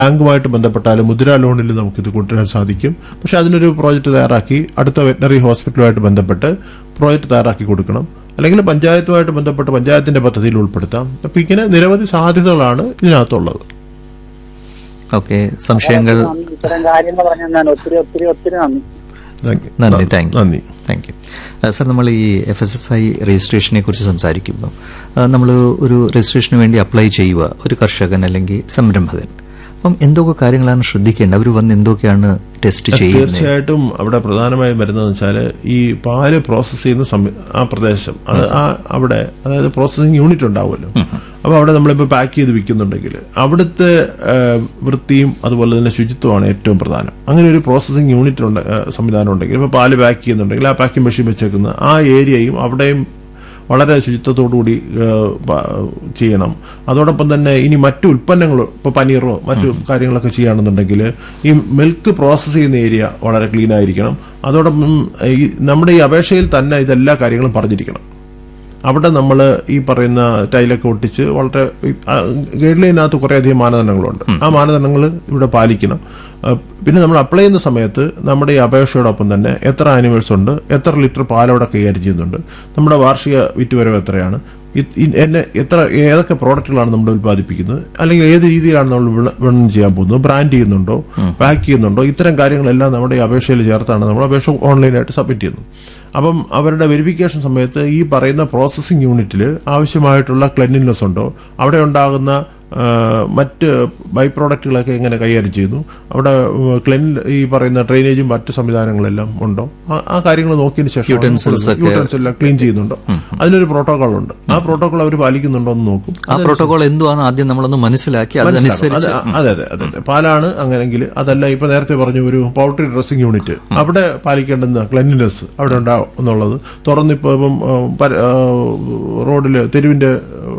ബാങ്കുമായിട്ട് ബന്ധപ്പെട്ടാലും മുദ്രാ ലോണിൽ നമുക്കിത് കൊണ്ടുവരാൻ സാധിക്കും പക്ഷെ അതിനൊരു പ്രോജക്റ്റ് തയ്യാറാക്കി അടുത്ത വെറ്റനറി ഹോസ്പിറ്റലുമായിട്ട് ബന്ധപ്പെട്ട് പ്രോജക്റ്റ് തയ്യാറാക്കി കൊടുക്കണം അല്ലെങ്കിൽ പഞ്ചായത്തുമായിട്ട് ബന്ധപ്പെട്ട് പഞ്ചായത്തിന്റെ പദ്ധതിയിൽ ഉൾപ്പെടുത്താം അപ്പൊ ഇങ്ങനെ നിരവധി സാധ്യതകളാണ് ഇതിനകത്തുള്ളത് ഓക്കെ സംശയങ്ങൾ നന്ദി. ഇത്തരം കാര്യങ്ങൾ പറഞ്ഞു ഞാൻ ഒത്തിരി ഒത്തിരി ഒത്തിരി നന്ദി Thank you. നന്ദി താങ്ക് യു നന്ദി താങ്ക് യു സാർ നമ്മൾ ഈ എഫ് എസ് എസ് ഐ രജിസ്ട്രേഷനെ കുറിച്ച് സംസാരിക്കുമ്പോൾ നമ്മൾ ഒരു രജിസ്ട്രേഷന് വേണ്ടി അപ്ലൈ ചെയ്യുക ഒരു കർഷകൻ അല്ലെങ്കിൽ സംരംഭകൻ അപ്പം എന്തൊക്കെ കാര്യങ്ങളാണ് ശ്രദ്ധിക്കേണ്ടത് അവർ വന്ന് എന്തൊക്കെയാണ് ടെസ്റ്റ് ചെയ്യുന്നത് തീർച്ചയായിട്ടും അവിടെ പ്രധാനമായും വരുന്നതെന്ന് വെച്ചാൽ ഈ പാല് പ്രോസസ് ചെയ്യുന്ന സമയ ആ പ്രദേശം അത് ആ അവിടെ അതായത് പ്രോസസ്സിംഗ് യൂണിറ്റ് ഉണ്ടാവുമല്ലോ അപ്പോൾ അവിടെ നമ്മളിപ്പോൾ പാക്ക് ചെയ്ത് വിൽക്കുന്നുണ്ടെങ്കിൽ അവിടുത്തെ ആ, വൃത്തിയും അതുപോലെ തന്നെ ശുചിത്വമാണ് ഏറ്റവും പ്രധാനം അങ്ങനെ ഒരു പ്രോസസ്സിംഗ് യൂണിറ്റ് ഉണ്ട് ആ, സംവിധാനം ഉണ്ടെങ്കിൽ ഇപ്പോൾ പാല് പാക്ക് ചെയ്യുന്നുണ്ടെങ്കിൽ ആ പാക്കിംഗ് മെഷീൻ വെച്ചേക്കുന്ന ആ ഏരിയയും അവിടെയും വളരെ ശുചിത്വത്തോടുകൂടി ഏഹ്, പ- ചെയ്യണം അതോടൊപ്പം തന്നെ ഇനി മറ്റു ഉൽപ്പന്നങ്ങൾ ഇപ്പോൾ പനീറോ മറ്റു കാര്യങ്ങളൊക്കെ ചെയ്യുകയാണെന്നുണ്ടെങ്കിൽ ഈ മിൽക്ക് പ്രോസസ്സ് ചെയ്യുന്ന ഏരിയ വളരെ ക്ലീൻ ആയിരിക്കണം അതോടൊപ്പം ഈ നമ്മുടെ ഈ അപേക്ഷയിൽ തന്നെ ഇതെല്ലാ കാര്യങ്ങളും പറഞ്ഞിരിക്കണം അവിടെ നമ്മൾ ഈ പറയുന്ന ടൈലൊക്കെ ഒട്ടിച്ച് വളരെ ഗൈഡ് ലൈനകത്ത് കുറേയധികം മാനദണ്ഡങ്ങളുണ്ട് ആ മാനദണ്ഡങ്ങൾ ഇവിടെ പാലിക്കണം ആ, പിന്നെ നമ്മൾ അപ്ലൈ ചെയ്യുന്ന സമയത്ത് നമ്മുടെ ഈ അപേക്ഷയോടൊപ്പം തന്നെ എത്ര ആനിമൽസ് ഉണ്ട് എത്ര ലിറ്റർ പാലവിടെ കൈകാര്യം ചെയ്യുന്നുണ്ട് നമ്മുടെ വാർഷിക വിറ്റുവരവ് എത്രയാണ് ഇത് ഇ- എന്നെ എത്ര ഏതൊക്കെ പ്രോഡക്റ്റുകളാണ് നമ്മൾ ഉത്പാദിപ്പിക്കുന്നത് അല്ലെങ്കിൽ ഏത് രീതിയിലാണ് നമ്മൾ വിള- വിപണനം ചെയ്യാൻ പോകുന്നത് ബ്രാൻഡ് ചെയ്യുന്നുണ്ടോ പാക്ക് ചെയ്യുന്നുണ്ടോ ഇത്തരം കാര്യങ്ങളെല്ലാം നമ്മുടെ ഈ അപേക്ഷയിൽ ചേർത്താണ് നമ്മൾ അപേക്ഷ ഓൺലൈനായിട്ട് സബ്മിറ്റ് ചെയ്യുന്നത് അപ്പം അവരുടെ വെരിഫിക്കേഷൻ സമയത്ത് ഈ പറയുന്ന പ്രോസസ്സിംഗ് യൂണിറ്റിൽ ആവശ്യമായിട്ടുള്ള ക്ലെൻലിനെസ് ഉണ്ടോ അവിടെ ഉണ്ടാകുന്ന ആ, മറ്റ് ബൈ പ്രോഡക്റ്റുകളൊക്കെ എങ്ങനെ കൈകാര്യം ചെയ്യുന്നു അവിടെ ക്ലെൻ ഈ പറയുന്ന ഡ്രെയിനേജും മറ്റ് സംവിധാനങ്ങളെല്ലാം ഉണ്ടോ ആ- ആ കാര്യങ്ങൾ നോക്കിയതിന് ശേഷം Utensils ഒക്കെ- യൂട്ടൻസ് എല്ലാം ക്ലീൻ ചെയ്യുന്നുണ്ടോ അതിനൊരു പ്രോട്ടോകോൾ ഉണ്ട് ആ പ്രോട്ടോകോൾ അവർ പാലിക്കുന്നുണ്ടോ എന്ന് നോക്കും ആ പ്രോട്ടോകോൾ എന്തുവാണ് ആദ്യം നമ്മളൊന്ന് മനസ്സിലാക്കി അതനുസരിച്ച് അത് അതെ അതെ അതെ അതെ പാലാണ് അങ്ങനെങ്കിൽ അതല്ല ഇപ്പൊ നേരത്തെ പറഞ്ഞു ഒരു പൗൾട്രി ഡ്രസ്സിംഗ് യൂണിറ്റ് അവിടെ പാലിക്കേണ്ടുന്ന ക്ലെൻലിനെസ് അവിടെ ഉണ്ടാവും എന്നുള്ളത് തുറന്നിപ്പോ ഇപ്പം റോഡില് തെരുവിന്റെ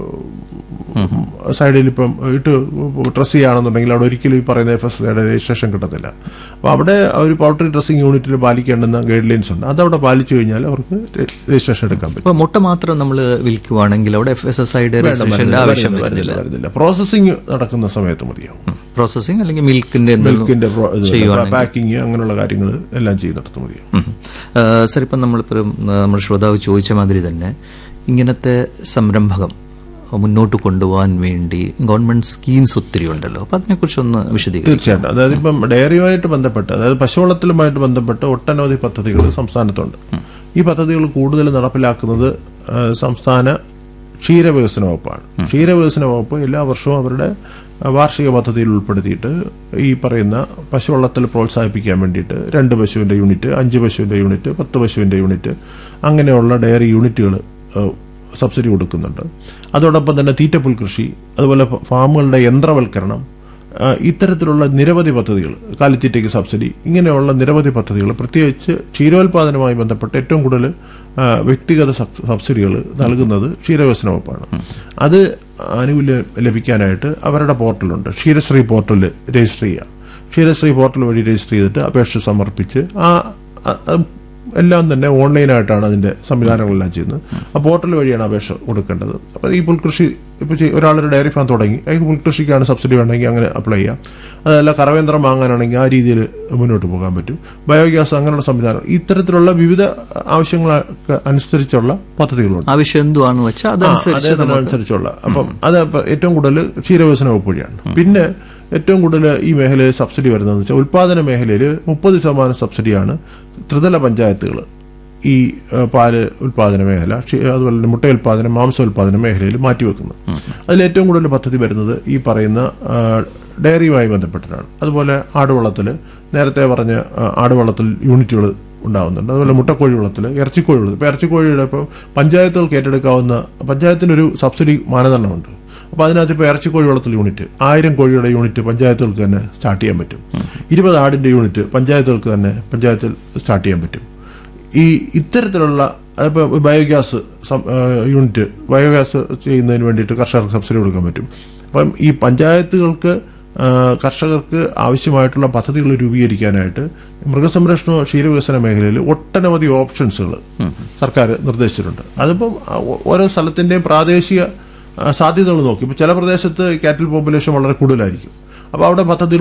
സൈഡിൽ ഇപ്പം ഇട്ട് ഡ്രസ് ചെയ്യുകയാണെന്നുണ്ടെങ്കിൽ അവിടെ ഒരിക്കലും ഈ പറയുന്ന എഫ് എസ് രജിസ്ട്രേഷൻ കിട്ടത്തില്ല അപ്പൊ അവിടെ ഒരു പൗൾട്രി ഡ്രസ്സിംഗ് യൂണിറ്റിൽ പാലിക്കേണ്ടുന്ന ഗൈഡ് ലൈൻസ് ഉണ്ട് അതവിടെ പാലിച്ചു കഴിഞ്ഞാൽ അവർക്ക് രജിസ്ട്രേഷൻ എടുക്കാൻ പറ്റും ഇപ്പൊ മുട്ട മാത്രം നമ്മൾ വിൽക്കുവാണെങ്കിൽ അവിടെ എഫ് എസ് എസ് ഐയുടെ രജിസ്ട്രേഷന്റെ ആവശ്യം വരുന്നില്ല, വരുന്നില്ല വരുന്നില്ല പ്രോസസ്സിംഗ് നടക്കുന്ന സമയത്ത് മതിയാവും പ്രോസസ്സിംഗ് അല്ലെങ്കിൽ മിൽക്കിന്റെ മിൽക്കിന്റെ എന്തെങ്കിലും ചെയ്യുവാണെങ്കിൽ പാക്കിങ് അങ്ങനെയുള്ള കാര്യങ്ങൾ എല്ലാം ചെയ്യുന്നിടത്ത് മതിയാവും ഉം. ആ, സർ ഇപ്പം നമ്മളിപ്പോൾ നമ്മുടെ ശ്രോതാവ് ചോദിച്ച മാതിരി തന്നെ ഇങ്ങനത്തെ സംരംഭകം മുന്നോട്ട് കൊണ്ടുപോകാൻ വേണ്ടി ഗവൺമെന്റ് സ്കീംസ് ഒത്തിരി ഉണ്ടല്ലോ അപ്പൊ അതിനെക്കുറിച്ചൊന്ന് വിശദീകരിക്കും തീർച്ചയായിട്ടും അതായത് ഇപ്പം ഡയറിയുമായിട്ട് ബന്ധപ്പെട്ട് അതായത് പശുവളത്തിലുമായിട്ട് ബന്ധപ്പെട്ട് ഒട്ടനവധി പദ്ധതികൾ സംസ്ഥാനത്തുണ്ട് ഈ പദ്ധതികൾ കൂടുതൽ നടപ്പിലാക്കുന്നത് ആ, സംസ്ഥാന ക്ഷീരവികസന വകുപ്പാണ് ക്ഷീരവികസന വകുപ്പ് എല്ലാ വർഷവും അവരുടെ ആ, വാർഷിക പദ്ധതിയിൽ ഉൾപ്പെടുത്തിയിട്ട് ഈ പറയുന്ന പശുവളത്തിൽ പ്രോത്സാഹിപ്പിക്കാൻ വേണ്ടിയിട്ട് രണ്ട് പശുവിന്റെ യൂണിറ്റ് അഞ്ച് പശുവിന്റെ യൂണിറ്റ് പത്ത് പശുവിന്റെ യൂണിറ്റ് അങ്ങനെയുള്ള ഡയറി യൂണിറ്റുകൾ സബ്സിഡി കൊടുക്കുന്നുണ്ട് അതോടൊപ്പം തന്നെ തീറ്റപ്പുൽ കൃഷി അതുപോലെ ഫ- ഫാമുകളുടെ യന്ത്രവൽക്കരണം ആ, ഇത്തരത്തിലുള്ള നിരവധി പദ്ധതികൾ കാലിത്തീറ്റയ്ക്ക് സബ്സിഡി ഇങ്ങനെയുള്ള നിരവധി പദ്ധതികൾ പ്രത്യേകിച്ച് ക്ഷീരോത്പാദനവുമായി ബന്ധപ്പെട്ട് ഏറ്റവും കൂടുതൽ ആ, വ്യക്തിഗത സബ്- സബ്സിഡികൾ നൽകുന്നത് ക്ഷീരവികസന വകുപ്പാണ് അത് ആനുകൂല്യം ലഭിക്കാനായിട്ട് അവരുടെ പോർട്ടലുണ്ട് ക്ഷീരശ്രീ പോർട്ടൽ രജിസ്റ്റർ ചെയ്യുക ക്ഷീരശ്രീ പോർട്ടൽ വഴി രജിസ്റ്റർ ചെയ്തിട്ട് അപേക്ഷ സമർപ്പിച്ച് ആ ആ- ആ എല്ലാം തന്നെ ഓൺലൈനായിട്ടാണ് അതിന്റെ സംവിധാനങ്ങളെല്ലാം ചെയ്യുന്നത് ആ പോർട്ടൽ വഴിയാണ് അപേക്ഷ കൊടുക്കേണ്ടത് അപ്പോൾ ഈ പുൽകൃഷി ഇപ്പോൾ ഒരാളൊരു ഡയറി ഫാം തുടങ്ങി അയാൾക്ക് പുൽകൃഷിക്കാണ് സബ്സിഡി വേണമെങ്കിൽ അങ്ങനെ അപ്ലൈ ചെയ്യാം അതല്ല കറവേന്ദ്രം വാങ്ങാനാണെങ്കിൽ ആ രീതിയിൽ മുന്നോട്ട് പോകാൻ പറ്റും ബയോഗ്യാസ് അങ്ങനെയുള്ള സംവിധാനം ഇത്തരത്തിലുള്ള വിവിധ ആവശ്യങ്ങൾക്ക് അനുസരിച്ചുള്ള പദ്ധതികളുണ്ട് ആവശ്യം എന്തുവാണെന്ന് വെച്ചാൽ അതനുസരിച്ച് നമുക്ക് അനുസരിച്ചുള്ള അപ്പം അത് ഇപ്പൊ ഏറ്റവും കൂടുതൽ ക്ഷീരവികസന വകുപ്പ് വഴിയാണ് പിന്നെ ഏറ്റവും കൂടുതൽ ഈ മേഖലയിൽ സബ്സിഡി വരുന്നതെന്ന് വെച്ചാൽ ഉൽപാദന മേഖലയിൽ മുപ്പത് ശതമാനം സബ്സിഡിയാണ് ത്രിതല പഞ്ചായത്തുകൾ ഈ ആ, പാല് ഉൽപാദന മേഖല ക്ഷീ- അതുപോലെ തന്നെ മുട്ട ഉൽപാദനം മാംസ ഉൽപാദന മേഖലയിൽ മാറ്റിവെക്കുന്നത് അതിൽ ഏറ്റവും കൂടുതൽ പദ്ധതി വരുന്നത് ഈ പറയുന്ന ആ, ഡയറിയുമായി ബന്ധപ്പെട്ടിട്ടാണ് അതുപോലെ ആടുവളത്തിൽ നേരത്തെ പറഞ്ഞ ആ, ആടുവളത്തിൽ യൂണിറ്റുകൾ ഉണ്ടാവുന്നുണ്ട് അതുപോലെ മുട്ടക്കോഴി വളത്തിൽ ഇറച്ചിക്കോഴി വളത്തിൽ ഇപ്പോൾ ഇറച്ചിക്കോഴിയുടെ ഇപ്പോൾ പഞ്ചായത്തുകൾക്ക് ഏറ്റെടുക്കാവുന്ന പഞ്ചായത്തിനൊരു സബ്സിഡി മാനദണ്ഡമുണ്ട് അപ്പോൾ അതിനകത്ത് ഇപ്പോൾ ഇറച്ചിക്കോഴി വളത്തിൽ യൂണിറ്റ് ആയിരം കോഴിയുടെ യൂണിറ്റ് പഞ്ചായത്തുകൾക്ക് തന്നെ സ്റ്റാർട്ട് ചെയ്യാൻ പറ്റും ഇരുപത് ആടിന്റെ യൂണിറ്റ് പഞ്ചായത്തുകൾക്ക് തന്നെ പഞ്ചായത്തിൽ സ്റ്റാർട്ട് ചെയ്യാൻ പറ്റും ഈ ഇത്തരത്തിലുള്ള ഇപ്പോൾ ബയോഗ്യാസ് സം- ആ, യൂണിറ്റ് ബയോഗ്യാസ് ചെയ്യുന്നതിന് വേണ്ടിയിട്ട് കർഷകർക്ക് സബ്സിഡി കൊടുക്കാൻ പറ്റും അപ്പം ഈ പഞ്ചായത്തുകൾക്ക് ആ, കർഷകർക്ക് ആവശ്യമായിട്ടുള്ള പദ്ധതികൾ രൂപീകരിക്കാനായിട്ട് മൃഗസംരക്ഷണ ക്ഷീരവികസന മേഖലയിൽ ഒട്ടനവധി ഓപ്ഷൻസുകൾ സർക്കാർ നിർദ്ദേശിച്ചിട്ടുണ്ട് അതിപ്പം ആ, ഓ- ഓരോ സ്ഥലത്തിന്റെയും പ്രാദേശിക ആ, സാധ്യതകൾ നോക്കി ഇപ്പൊ ചില പ്രദേശത്ത് കാറ്റിൽ പോപ്പുലേഷൻ വളരെ കൂടുതലായിരിക്കും അപ്പോൾ അവിടെ പദ്ധതി